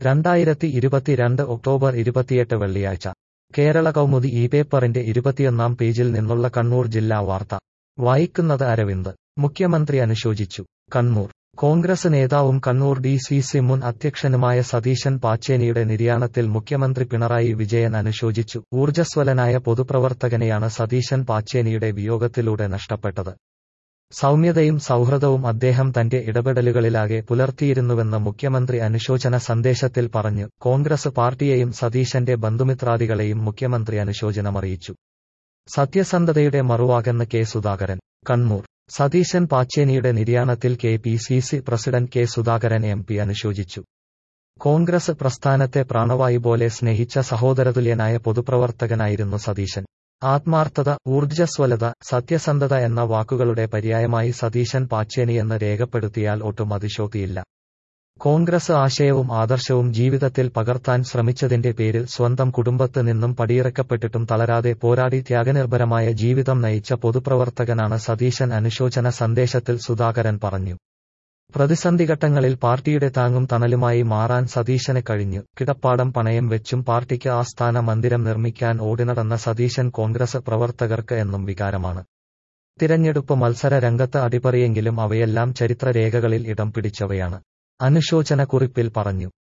രണ്ടായിരത്തി ഇരുപത്തിരണ്ട് ഒക്ടോബർ ഇരുപത്തിയെട്ട് വെള്ളിയാഴ്ച കേരള കൗമുദി ഈ പേപ്പറിന്റെ ഇരുപത്തിയൊന്നാം പേജിൽ നിന്നുള്ള കണ്ണൂർ ജില്ലാ വാർത്ത വായിക്കുന്നത് അരവിന്ദ് മുഖ്യമന്ത്രി അനുശോചിച്ചു കണ്ണൂർ കോൺഗ്രസ് നേതാവും കണ്ണൂർ ഡി സി സി മുൻ അധ്യക്ഷനുമായ സതീശൻ പാച്ചേനിയുടെ നിര്യാണത്തിൽ മുഖ്യമന്ത്രി പിണറായി വിജയൻ അനുശോചിച്ചു ഊർജ്ജസ്വലനായ പൊതുപ്രവർത്തകനെയാണ് സതീശൻ പാച്ചേനിയുടെ വിയോഗത്തിലൂടെ നഷ്ടപ്പെട്ടത് സൗമ്യതയും സൗഹൃദവും അദ്ദേഹം തന്റെ ഇടപെടലുകളിലാകെ പുലർത്തിയിരുന്നുവെന്ന് മുഖ്യമന്ത്രി അനുശോചന സന്ദേശത്തിൽ പറഞ്ഞു കോൺഗ്രസ് പാർട്ടിയെയും സതീശന്റെ ബന്ധുമിത്രാദികളെയും മുഖ്യമന്ത്രി അനുശോചനമറിയിച്ചു സത്യസന്ധതയുടെ മറുവാകെന്ന് കെ സുധാകരൻ കണ്ണൂർ സതീശൻ പാച്ചേനിയുടെ നിര്യാണത്തിൽ K P C C president K Sudhakaran M P അനുശോചിച്ചു കോൺഗ്രസ് പ്രസ്ഥാനത്തെ പ്രാണവായു പോലെ സ്നേഹിച്ച സഹോദരതുല്യനായ പൊതുപ്രവർത്തകനായിരുന്നു സതീശൻ ആത്മാർത്ഥത ഊർജ്ജസ്വലത സത്യസന്ധത എന്ന വാക്കുകളുടെ പര്യായമായി സതീശൻ പാച്ചേനിയെന്ന് രേഖപ്പെടുത്തിയാൽ ഒട്ടും അതിശോക്തിയില്ല കോൺഗ്രസ് ആശയവും ആദർശവും ജീവിതത്തിൽ പകർത്താൻ ശ്രമിച്ചതിന്റെ പേരിൽ സ്വന്തം കുടുംബത്ത് നിന്നും പടിയിറക്കപ്പെട്ടിട്ടും തളരാതെ പോരാടി ത്യാഗനിർഭരമായ ജീവിതം നയിച്ച പൊതുപ്രവർത്തകനാണ് സതീശൻ അനുശോചന സന്ദേശത്തിൽ സുധാകരൻ പറഞ്ഞു പ്രതിസന്ധിഘട്ടങ്ങളിൽ പാർട്ടിയുടെ താങ്ങും തണലുമായി മാറാൻ സതീശന് കഴിഞ്ഞു കിടപ്പാടം പണയം വെച്ചും പാർട്ടിക്ക് ആസ്ഥാന മന്ദിരം നിർമ്മിക്കാൻ ഓടിനടന്ന സതീശൻ കോൺഗ്രസ് പ്രവർത്തകർക്ക് എന്നും വികാരമാണ് തിരഞ്ഞെടുപ്പ് മത്സര രംഗത്ത് അടിപറിയെങ്കിലും അവയെല്ലാം ചരിത്രരേഖകളിൽ ഇടം പിടിച്ചവയാണ് അനുശോചന കുറിപ്പിൽ പറഞ്ഞു